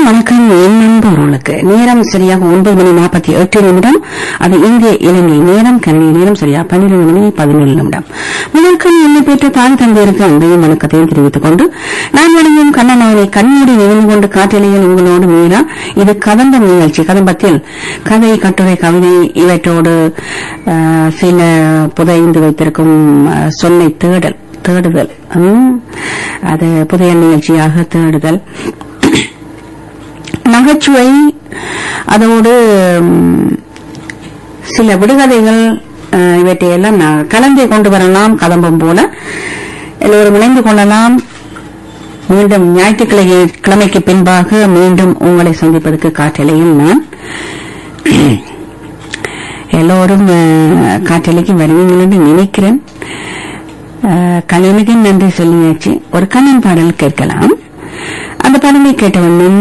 வணக்கம் என் நண்பர்களுக்கு நேரம் சரியாக ஒன்பது மணி நாற்பத்தி எட்டு நிமிடம் அது இந்திய இலங்கை நேரம் கணினி நேரம் சரியாக பன்னிரண்டு மணி பதினேழு நிமிடம் வணக்கம் என்னை பெற்ற தாய் தந்தையருக்கு அன்பையும் வணக்கத்தையும் தெரிவித்துக் கொண்டு நான் வழங்கும் கண்ணன் அவனை கண்மூடி நினைவு கொண்டு காற்றலையில் உங்களோடு மீறா இது கதம்பம் நிகழ்ச்சி கதம்பத்தில் கதை கட்டுரை கவிதை இவற்றோடு அஹ், சில புதைந்து வைத்திருக்கும் அஹ், சொல்லை தேடல் தேடுதல் ம், அது புதைய நிகழ்ச்சியாக தேடுதல் நகைச்சுவை அதோடு ம், சில விடுகதைகள் அஹ், இவற்றையெல்லாம் நான் கலந்தே கொண்டு வரலாம் கதம்பம் போல எல்லோரும் இணைந்து கொள்ளலாம் மீண்டும் ஞாயிற்றுக்கிழமை கிழமைக்கு பின்பாக மீண்டும் உங்களை சந்திப்பதற்கு காற்றலையில் நான் எல்லோரும் அஹ், காற்றலைக்கு வருவீங்கள் என்று நினைக்கிறேன் அஹ், கலைஞனுக்கு நன்றி சொல்லியாச்சு ஒரு கண்ணன் பாடல் கேட்கலாம் அந்த பாடலை கேட்டவண்ணம்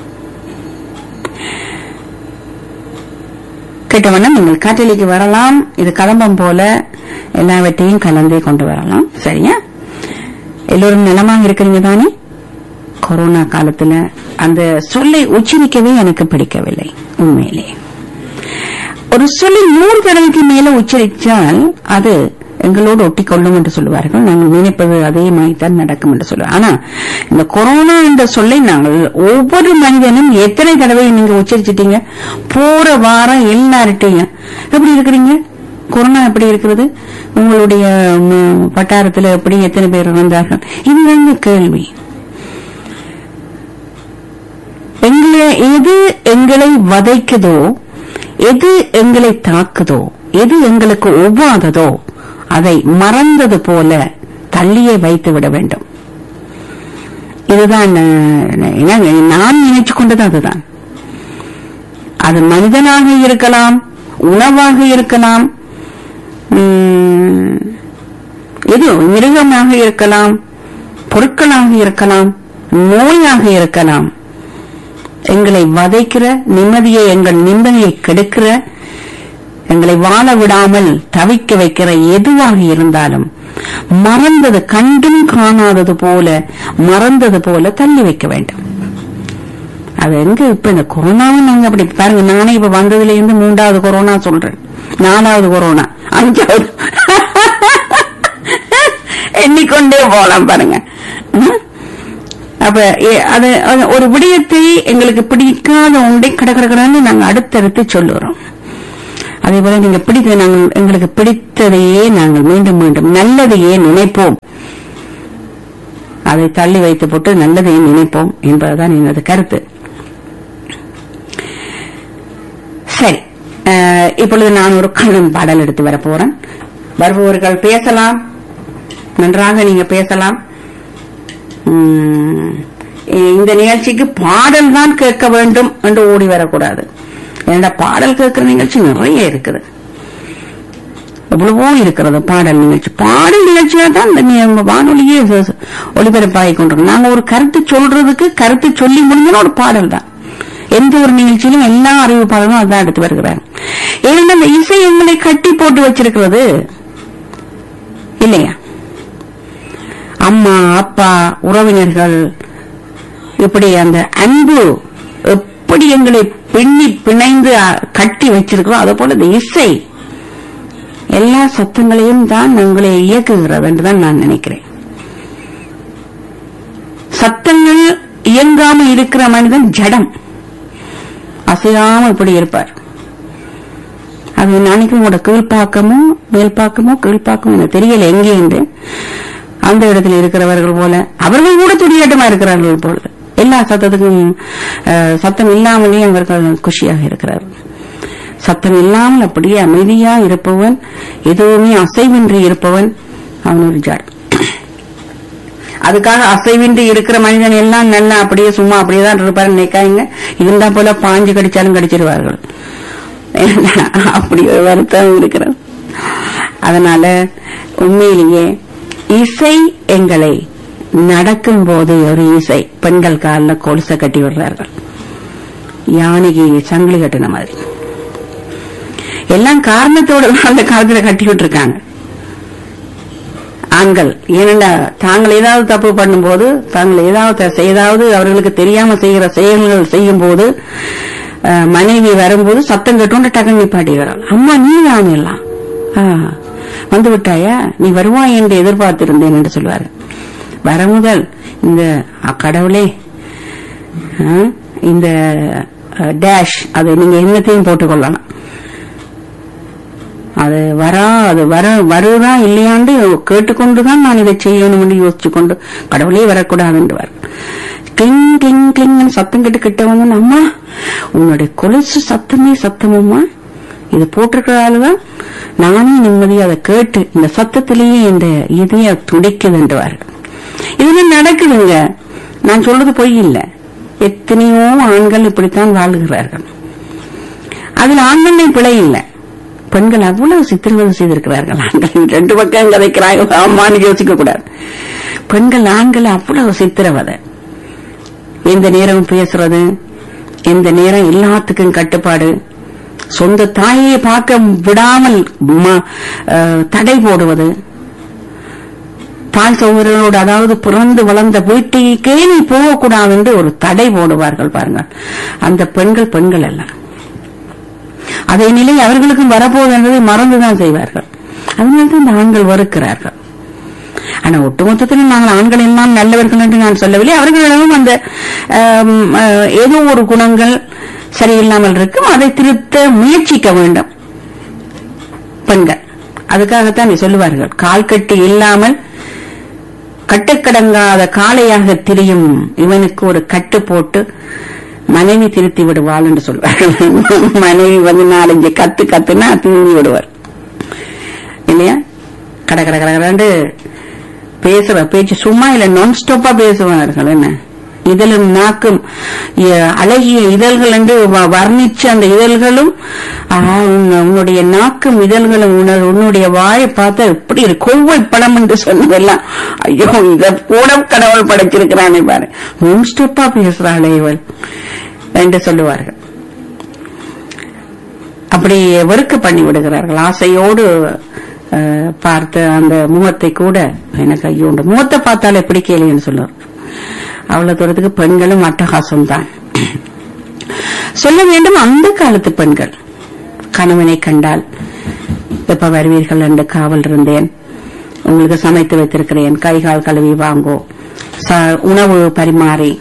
கேட்டவண்ணம் நீங்கள் காற்றலைக்கு வரலாம் இது கலம்பம் போல எல்லாவற்றையும் கலந்தே கொண்டு வரலாம் சரியா எல்லோரும் நலமாக இருக்கிறீங்க தானே கொரோனா காலத்துல அந்த சொல்லை உச்சரிக்கவே எனக்கு பிடிக்கவில்லை உண்மையிலே ஒரு சொல்லி நூறு தடவைக்கு மேல உச்சரித்தால் அது எங்களோடு ஒட்டிக்கொள்ளும் என்று சொல்லுவார்கள் நாங்கள் நினைப்பது அதே மாதிரி தான் நடக்கும் என்று சொல்லுவார் ஆனா இந்த கொரோனா என்ற சொல்லை நாங்கள் ஒவ்வொரு மனிதனும் எத்தனை தடவை நீங்க உச்சரிச்சிட்டீங்க போற வாரம் எல்லார்ட்டையும் எப்படி இருக்கிறீங்க கொரோனா எப்படி இருக்கிறது உங்களுடைய ம், வட்டாரத்துல எப்படி எத்தனை பேர் வந்தார்கள் இதுதாங்க கேள்வி எங்களை எது எங்களை வதைக்குதோ எது எங்களை தாக்குதோ எது எங்களுக்கு ஒவ்வாததோ அதை மறந்தது போல தள்ளியே வைத்து விட வேண்டும் இதுதான் அஹ், ஏன்னா, நான் நினைச்சு கொண்டது அதுதான் அது மனிதனாக இருக்கலாம் உணவாக இருக்கலாம் உம், எது மிருகமாக இருக்கலாம் பொருட்களாக இருக்கலாம் நோயாக இருக்கலாம் எங்களை வதைக்கிற நிம்மதியை எங்கள் நிம்மதியை கெடுக்கிற எங்களை வாழ விடாமல் தவிக்க வைக்கிற எதுவாக இருந்தாலும் மறந்தது கண்டும் காணாதது போல மறந்தது போல தள்ளி வைக்க வேண்டும் அது எங்க இப்ப இந்த கொரோனாவை நாங்க அப்படி பாருங்க நானே இப்ப வந்ததுல இருந்து மூன்றாவது கொரோனா சொல்றேன் நாலாவது கொரோனா அஞ்சாவது எண்ணிக்கொண்டே போலாம் பாருங்க ம்? அப்ப ஏ- அது அது ஒரு விடயத்தை எங்களுக்கு பிடிக்காத ஒன்றை கடற்கடன்னு நாங்க அடுத்தடுத்து சொல்லுறோம் அதே போல நீங்க பிடித்த நாங்கள் எங்களுக்கு பிடித்ததையே நாங்கள் மீண்டும் மீண்டும் நல்லதையே நினைப்போம் அதை தள்ளி வைத்து போட்டு நல்லதையே நினைப்போம் என்பதுதான் எனது கருத்து சரி அஹ், இப்பொழுது நான் ஒரு கண்ணன் பாடல் எடுத்து வர போறேன் வருபவர்கள் பேசலாம் நன்றாக நீங்க பேசலாம் உம், இந்த நிகழ்ச்சிக்கு பாடல் தான் கேட்க வேண்டும் என்று ஓடி வரக்கூடாது ஏன்னா பாடல் கேட்கிற நிகழ்ச்சி நிறைய இருக்குது எவ்வளவோ இருக்கிறது பாடல் நிகழ்ச்சி பாடல் நிகழ்ச்சியா தான் இந்த நி- வானொலியே ச- ச- ஒளிபரப்பாகி கொண்டிருக்கோம் நாங்க ஒரு கருத்து சொல்றதுக்கு கருத்து சொல்லி முடிஞ்சோன்னா ஒரு பாடல் தான் எந்த ஒரு நிகழ்ச்சியிலும் எல்லா அறிவிப்பாளரும் அதான் எடுத்து வருகிறாங்க ஏன்னா இந்த இசை எங்களை கட்டி போட்டு வச்சிருக்கிறது இல்லையா அம்மா அப்பா உறவினர்கள் இப்படி அந்த அன்பு எப்படி எங்களை பின்னி பிணைந்து அ, கட்டி வச்சிருக்கிறோம் அதே போல இந்த இசை எல்லா சத்தங்களையும் தான் உங்களை இயக்குகிறது என்றுதான் நான் நினைக்கிறேன் சத்தங்கள் இயங்காம இருக்கிற மனிதன் ஜடம் அசையாம இப்படி இருப்பார் அது நாளைக்கு உங்களோட கீழ்ப்பாக்கமோ மேல்பாக்கமோ கீழ்ப்பாக்கமோ எனக்கு தெரியல எங்கே என்று அந்த இடத்துல இருக்கிறவர்கள் போல அவர்கள் கூட துடியாட்டமா இருக்கிறார்கள் போல எல்லா சத்தத்துக்கும் அஹ், சத்தம் இல்லாமலே அவர்கள் குஷியாக இருக்கிறார்கள் சத்தம் இல்லாமல் அப்படியே அமைதியா இருப்பவன் எதுவுமே அசைவின்றி இருப்பவன் அவன் ஒரு ஜாட் அதுக்காக அசைவின்றி இருக்கிற மனிதன் எல்லாம் நல்லா அப்படியே சும்மா அப்படியே தான் இருப்பாரு நினைக்காங்க இருந்தா போல பாஞ்சு கடிச்சாலும் கடிச்சிருவார்கள் அப்படி ஒரு வருத்தம் இருக்கிறது அதனால உண்மையிலேயே இசை எங்களை நடக்கும் போது ஒரு இசை பெண்கள் காலில் கொலுசை கட்டி விடுறார்கள் யானைக்கு சங்கிலி கட்டின மாதிரி எல்லாம் காரணத்தோட தான் அந்த காலத்துல கட்டி விட்டுருக்காங்க ஆண்கள் ஏனென்றா தாங்கள் ஏதாவது தப்பு பண்ணும்போது தாங்கள் ஏதாவது ஏதாவது அவர்களுக்கு தெரியாம செய்கிற செயல்கள் செய்யும் போது அஹ், மனைவி வரும்போது சத்தம் கேட்டோண்டு டக்கு நிப்பாட்டிகிறாள் அம்மா நீ தான் எல்லாம் ஆ, வந்து விட்டாயா நீ வருவாய் என்று எதிர்பார்த்திருந்தேன் என்று சொல்வாரு வர முதல் இந்த அ, கடவுளே ஆ, இந்த டேஷ் அது நீங்க என்னத்தையும் போட்டுக்கொள்ளலாம் அது வரா அது வர வருதா இல்லையாண்டு கேட்டுக்கொண்டுதான் நான் இதை செய்யணும்னு யோசிச்சு கொண்டு கடவுளே வரக்கூடாதுன்றவர் கிளிங் கிளிங் கிளிங் சத்தம் கேட்டு கிட்ட வந்து அம்மா உன்னுடைய கொலுசு சத்தமே சத்தமும்மா இது போட்டிருக்கிறதாலதான் நானே நிம்மதியா அதை கேட்டு இந்த சத்தத்திலேயே இந்த இதய துடிக்குதுன்றவார் இதெல்லாம் நடக்குதுங்க நான் சொல்றது பொய் இல்ல எத்தனையோ ஆண்கள் இப்படித்தான் வாழ்கிறார்கள் அதுல ஆண்கள் பிழை இல்லை பெண்கள் அவ்வளவு சித்திரவதை செய்திருக்கிறார்கள் ஆண்கள் ரெண்டு பக்கம் கதைக்கிறாங்க ஆமான்னு யோசிக்க கூடாது பெண்கள் ஆண்கள் அவ்வளவு சித்திரவதை எந்த நேரம் பேசுறது எந்த நேரம் எல்லாத்துக்கும் கட்டுப்பாடு சொந்த தாயை பார்க்க விடாமல் ம- அஹ், தடை போடுவது தாய் சகோதரர்களோடு அதாவது பிறந்து வளர்ந்த வீட்டுக்கே நீ போகக்கூடாது என்று ஒரு தடை போடுவார்கள் பாருங்கள் அந்த பெண்கள் பெண்கள் அல்ல அதே நிலை அவர்களுக்கும் வரப்போகுது என்பதை மறந்துதான் செய்வார்கள் அதனால்தான் இந்த ஆண்கள் வெறுக்கிறார்கள் ஆனா ஒட்டுமொத்தத்தில் நாங்கள் ஆண்கள் எல்லாம் நல்லவர்கள் என்று நான் சொல்லவில்லை அவர்களிடமும் அந்த ஆம், அஹ், ஏதோ ஒரு குணங்கள் சரியில்லாமல் இருக்கும் அதை திருத்த முயற்சிக்க வேண்டும் பெண்கள் அதுக்காகத்தான் நீ சொல்லுவார்கள் கால் கட்டு இல்லாமல் கட்டுக்கடங்காத காளையாக திரியும் இவனுக்கு ஒரு கட்டு போட்டு மனைவி திருத்தி விடுவாள் என்று சொல்வார்கள் மனைவி வந்து நாலஞ்சு கத்து கத்துனா திரும்பி விடுவார் இல்லையா கட கட கட கடண்டு பேசுற பேச்சு சும்மா இல்ல நான் ஸ்டாப்பா பேசுவார்கள் என்ன இதழும் நாக்கும் எ- அழகிய இதழ்கள் என்று வ- வர்ணிச்ச அந்த இதழ்களும் ஆ, உன்- உன்னுடைய நாக்கும் இதழ்களும் உணர் உன்னுடைய வாயை பார்த்தா எப்படி இருக்கு கொவ்வை பழம் என்று சொன்னதெல்லாம் ஐயோ இத கூட கடவுள் படைச்சிருக்கிறானே பாரு நான் ஸ்டாப்பா பேசுறாளே இவள் என்று சொல்லுவார்கள் அப்படி வெறுக்க பண்ணி விடுகிறார்கள் ஆசையோடு அஹ், பார்த்த அந்த முகத்தை கூட எனக்கு ஐயோ இந்த முகத்தை பார்த்தாலே பிடிக்கலைன்னு சொல்லுவார் அவ்வளவு தூரத்துக்கு பெண்களும் அட்டகாசம் தான் சொல்ல வேண்டும் அந்த காலத்து பெண்கள் கணவனை கண்டால் எப்ப வருவீர்கள் என்று காவல் இருந்தேன் உங்களுக்கு சமைத்து வைத்திருக்கிறேன் கை கால் கழுவி வாங்கோ ச- உணவு பரிமாறி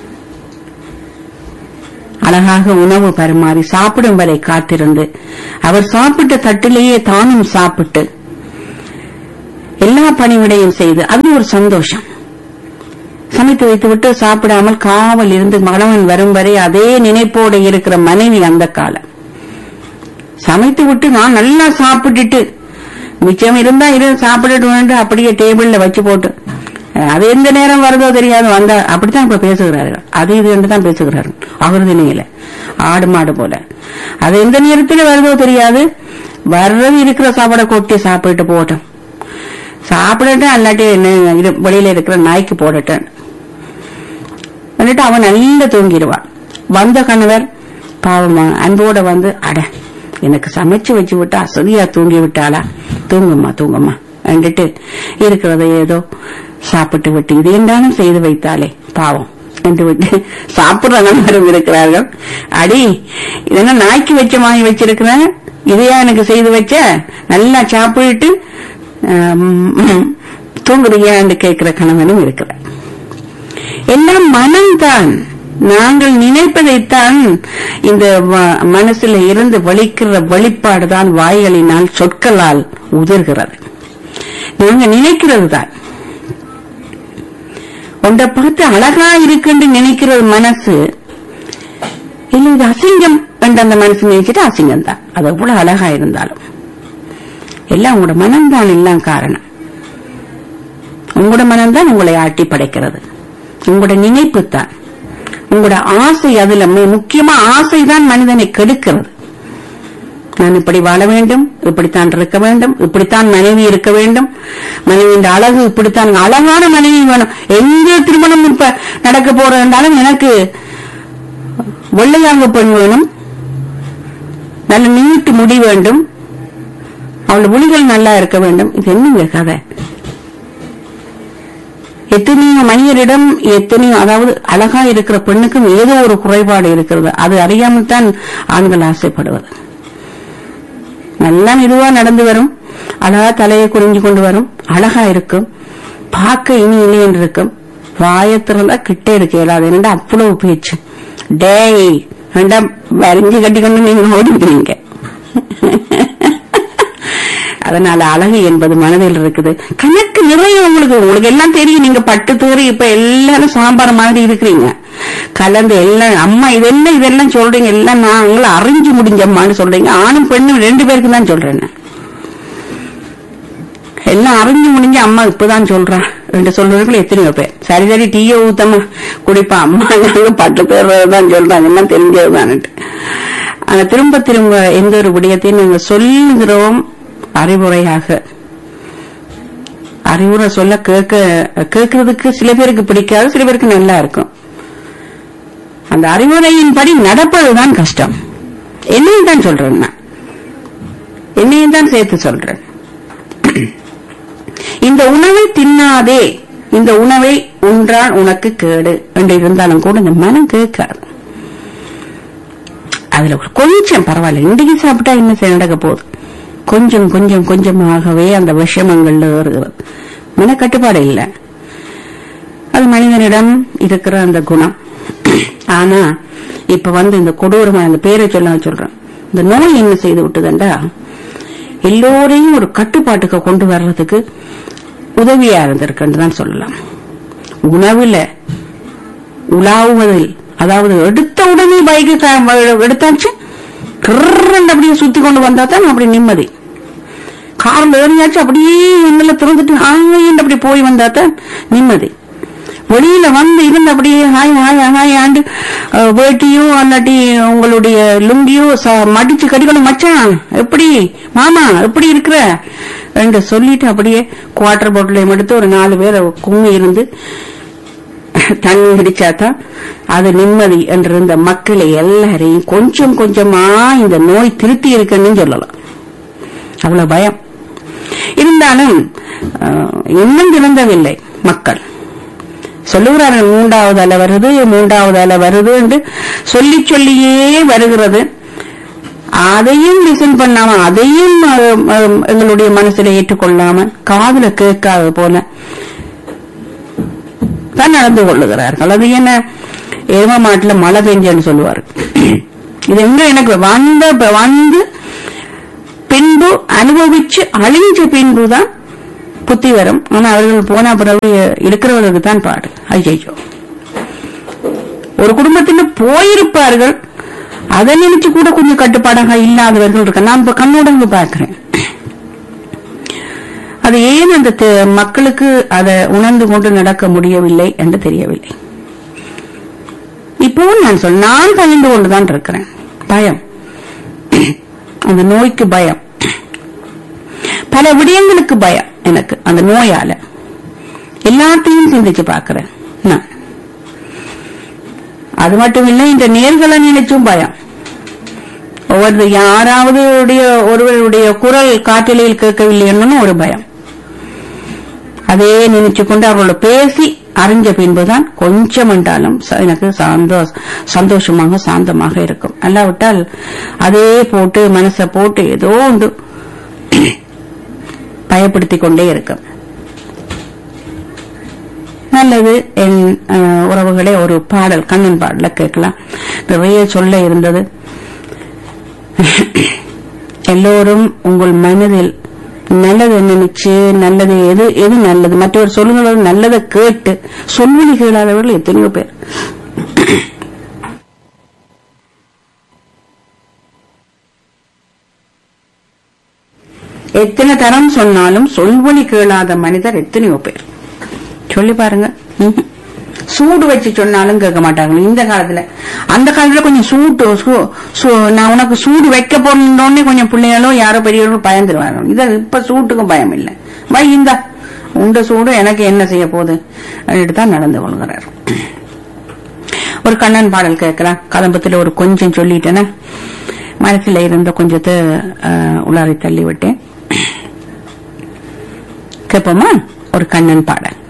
அழகாக உணவு பரிமாறி சாப்பிடும் வரை காத்திருந்து அவர் சாப்பிட்ட தட்டிலேயே தானும் சாப்பிட்டு எல்லா பணிவிடையும் செய்து அது ஒரு சந்தோஷம் சமைத்து வைத்துவிட்டு சாப்பிடாமல் காவல் இருந்து மகனவன் வரும் வரை அதே நினைப்போடு இருக்கிற மனைவி அந்த காலம் சமைத்து விட்டு நான் நல்லா சாப்பிட்டுட்டு மிச்சம் இருந்தா இரு சாப்பிட்டுட்டு வந்து அப்படியே டேபிள்ல வச்சு போட்டு அஹ், அது எந்த நேரம் வருதோ தெரியாது வந்தா அப்படித்தான் இப்ப பேசுகிறார்கள் அது இது என்று தான் பேசுகிறார்கள் அகிருதினையில ஆடு மாடு போல அது எந்த நேரத்தில் வருதோ தெரியாது வர்றது இருக்கிற சாப்பாடை கொட்டி சாப்பிட்டு போட்டோம் சாப்பிடட்டும் அல்லாட்டி என்ன இது வெளியில இருக்கிற நாய்க்கு போடட்டும் வந்துட்டு அவன் நல்ல தூங்கிடுவான் வந்த கணவர் பாவமா அன்போட வந்து அட எனக்கு சமைச்சு வச்சு விட்டா அசதியா தூங்கி விட்டாளா தூங்கும்மா தூங்கும்மா வந்துட்டு இருக்கிறத ஏதோ சாப்பிட்டு விட்டு இது என்றாலும் செய்து வைத்தாலே பாவம் என்று விட்டு சாப்பிடுற நண்பரும் இருக்கிறார்கள் அடி இதெல்லாம் நாய்க்கு வச்ச வாங்கி வச்சிருக்கிறேன் இதையா எனக்கு செய்து வச்ச நல்லா சாப்பிட்டு ஆம், தூங்குறியான்னு கேட்கிற கணவனும் இருக்கிறார் எல்லாம் மனம்தான் நாங்கள் நினைப்பதைத்தான் இந்த வ- மனசுல இருந்து வலிக்கிற வெளிப்பாடுதான் வாய்களினால் சொற்களால் உதிர்கிறது நாங்க நினைக்கிறது தான் ஒன்றை பார்த்து அழகா இருக்குன்னு நினைக்கிறது மனசு இல்ல இது அசிங்கம் என்று அந்த மனசு நினைச்சிட்டு அசிங்கம் தான் அது எவ்வளவு அழகா இருந்தாலும் எல்லாம் உங்களோட மனம்தான் எல்லாம் காரணம் உங்களோட மனம்தான் உங்களை ஆட்டி படைக்கிறது உங்களோட நினைப்பு தான் உங்களோட ஆசை அதுல மு- முக்கியமா ஆசைதான் மனிதனை கெடுக்கிறது நான் இப்படி வாழ வேண்டும் இப்படித்தான் இருக்க வேண்டும் இப்படித்தான் மனைவி இருக்க வேண்டும் மனைவியின் அழகு இப்படித்தான் அழகான மனைவி வேணும் எங்க திருமணம் இப்ப நடக்க போறதுனாலும் எனக்கு வெள்ளையாக பெண் வேணும் நல்ல நீட்டு முடி வேண்டும் அவள் மொழிகள் நல்லா இருக்க வேண்டும் இது என்னங்க கதை எத்தனையோ மனிதரிடம் எத்தனையோ அதாவது அழகா இருக்கிற பெண்ணுக்கும் ஏதோ ஒரு குறைபாடு இருக்கிறது அது அறியாமல் தான் ஆண்கள் ஆசைப்படுவது நல்லா மெதுவா நடந்து வரும் அழகா தலையை குறிஞ்சு கொண்டு வரும் அழகா இருக்கும் பார்க்க இனி இனி என்று இருக்கும் வாயை திறந்தா கிட்டே இருக்க இயலாது என்னடா அவ்வளவு பேச்சு டேய் வேண்டாம் வரைஞ்சு கட்டிக்கொண்டு நீங்க ஓடிக்கிறீங்க அதனால அழகு என்பது மனதில் இருக்குது கணக்கு நிறைய உங்களுக்கு உங்களுக்கு எல்லாம் தெரியும் நீங்க பட்டு தேறி இப்ப எல்லாரும் சாம்பார் மாதிரி இருக்கிறீங்க கலந்து எல்லாம் அம்மா இதெல்லாம் இதெல்லாம் சொல்றீங்க எல்லாம் நாங்களும் அறிஞ்சு முடிஞ்சம்மான்னு சொல்றீங்க ஆணும் பெண்ணும் ரெண்டு பேருக்கு தான் சொல்றேன் நான். எல்லாம் அறிஞ்சு முடிஞ்சு அம்மா இப்பதான் சொல்றா ரெண்டு சொல்றதுக்குள்ள எத்தனையோ பேர் சரி சரி டீயை ஊத்தம்மா குடிப்பா அம்மா நாங்க பட்டு பேர்தான் சொல்றாங்க எல்லாம் தெரிஞ்சதுதான்ட்டு ஆனா திரும்ப திரும்ப எந்த ஒரு விடயத்தையும் நாங்க சொல்லுகிறோம் அறிவுரையாக அறிவுரை சொல்ல கேட்க கேட்கறதுக்கு சில பேருக்கு பிடிக்காது சில பேருக்கு நல்லா இருக்கும் அந்த அறிவுரையின்படி நடப்பதுதான் கஷ்டம் என்னையும் தான் சொல்றேன் நான் என்னையும் தான் சேர்த்து சொல்றேன் இந்த உணவை தின்னாதே இந்த உணவை உன்றால் உனக்கு கேடு என்று இருந்தாலும் கூட இந்த மனம் கேட்காது அதுல ஒரு கொஞ்சம் பரவாயில்ல இன்றைக்கு சாப்பிட்டா என்ன செய்ய நடக்க போகுது கொஞ்சம் கொஞ்சம் கொஞ்சமாகவே அந்த விஷமங்கள்ல ஏறுகிறது மன கட்டுப்பாடு இல்லை அது மனிதனிடம் இருக்கிற அந்த குணம் ஆனா இப்ப வந்து இந்த கொடூரமா அந்த பேரை சொல்ல சொல்றேன் இந்த நோய் என்ன செய்து விட்டதுண்டா எல்லோரையும் ஒரு கட்டுப்பாட்டுக்கு கொண்டு வர்றதுக்கு உதவியா இருந்திருக்குன்னு தான் சொல்லலாம் உணவுல உலாவுவதில் அதாவது எடுத்த உடனே பைக்கு எடுத்தாச்சு கிர்ரண்டு அப்படியே சுத்தி கொண்டு வந்தா தான் அப்படி நிம்மதி கார்ல ஏறியாச்சு அப்படியே இன்னும் திறந்துட்டு ஆயின்னு அப்படி போய் வந்தா தான் நிம்மதி வெளியில வந்து இருந்து அப்படியே ஹாய் ஹாய் ஹாய் ஆண்டு அஹ், வேட்டியும் அல்லாட்டி உங்களுடைய லுங்கியும் ச- மடிச்சு கட்டிக்கணும் மச்சான் எப்படி மாமா எப்படி இருக்கிற என்று சொல்லிட்டு அப்படியே குவார்டர் பாட்டிலையும் எடுத்து ஒரு நாலு பேர் கும்மி இருந்து தண்ணி அடிச்சாதான் அது நிம்மதி என்றிருந்த மக்களை எல்லாரையும் கொஞ்சம் கொஞ்சமா இந்த நோய் திருத்தி இருக்குன்னு சொல்லலாம் அவ்வளவு பயம் இருந்தாலும் அஹ், இன்னும் திறந்தவில்லை மக்கள் சொல்லுகிறார்கள் மூன்றாவது அலை வருது மூன்றாவது அலை வருது என்று சொல்லி சொல்லியே வருகிறது அதையும் லிசன் பண்ணாம அதையும் அஹ், அஹ், எங்களுடைய மனசுல ஏற்றுக்கொள்ளாம காதுல கேட்காத போல தான் நடந்து கொள்ளுகிறார்கள் அது என்ன எரும மாட்டுல மழை பெஞ்சன்னு சொல்லுவாரு இது எங்க எனக்கு வந்த வந்து பின்பு அனுபவிச்சு அழிஞ்ச பின்புதான் புத்தி வரும் ஆனா அவர்கள் போன பிறகு இருக்கிறவர்களுக்கு தான் பாடு ஐயோ ஒரு குடும்பத்தில் போயிருப்பார்கள் அதை நினைச்சு கூட கொஞ்சம் கட்டுப்பாடாக இல்லாதவர்கள் இருக்க நான் இப்ப கண்ணோட இங்க பாக்குறேன் அது ஏன் அந்த தெ- மக்களுக்கு அதை உணர்ந்து கொண்டு நடக்க முடியவில்லை என்று தெரியவில்லை இப்பவும் நான் சொல் நான் பயந்து கொண்டுதான் இருக்கிறேன் பயம் அந்த நோய்க்கு பயம் பல விடயங்களுக்கு பயம் எனக்கு அந்த நோயால எல்லாத்தையும் சிந்திச்சு பார்க்கிறேன் நான் அது மட்டும் இல்லை இந்த நேர்களை நினைச்சும் பயம் ஒவ்வொரு யாராவது உடைய ஒருவருடைய குரல் காற்றலையில் கேட்கவில்லைன்னு ஒரு பயம் அதே நினைச்சு கொண்டு அவர்களோட பேசி அறிஞ்ச பின்புதான் கொஞ்சம் என்றாலும் ச- எனக்கு சந்தோஷ சந்தோஷமாக சாந்தமாக இருக்கும் அல்லாவிட்டால் அதே போட்டு மனசை போட்டு ஏதோ ஒன்று பயப்படுத்திக் கொண்டே இருக்கும் நல்லது என் அஹ், உறவுகளே ஒரு பாடல் கண்ணன் பாடல கேட்கலாம் நிறைய சொல்ல இருந்தது எல்லோரும் உங்கள் மனதில் நல்லது நினைச்சு நல்லது எது எது நல்லது மற்றவர் சொல்லுங்களது நல்லதை கேட்டு சொல்வழி கேளாதவர்கள் எத்தனையோ பேர் எத்தனை தரம் சொன்னாலும் சொல்வழி கேளாத மனிதர் எத்தனையோ பேர் சொல்லி பாருங்க ம்ஹும். சூடு வச்சு சொன்னாலும் கேட்க மாட்டாங்க இந்த காலத்துல அந்த காலத்துல கொஞ்சம் சூட்டு சூ- சூ- நான் உனக்கு சூடு வைக்க போறோன்னே கொஞ்சம் பிள்ளைகளும் யாரோ பெரியவர்களும் பயந்துருவாங்க இத இப்ப சூட்டுக்கும் பயம் இல்லை வை இந்த உண்ட சூடு எனக்கு என்ன செய்ய போகுது அப்படின்ட்டு தான் நடந்து கொள்கிறார் ஒரு கண்ணன் பாடல் கேட்கலாம் கதம்பத்துல ஒரு கொஞ்சம் சொல்லிட்டேன்னா மனசுல இருந்த கொஞ்சத்தை அஹ், உளறி தள்ளி விட்டேன் கேட்போமா ஒரு கண்ணன் பாடல்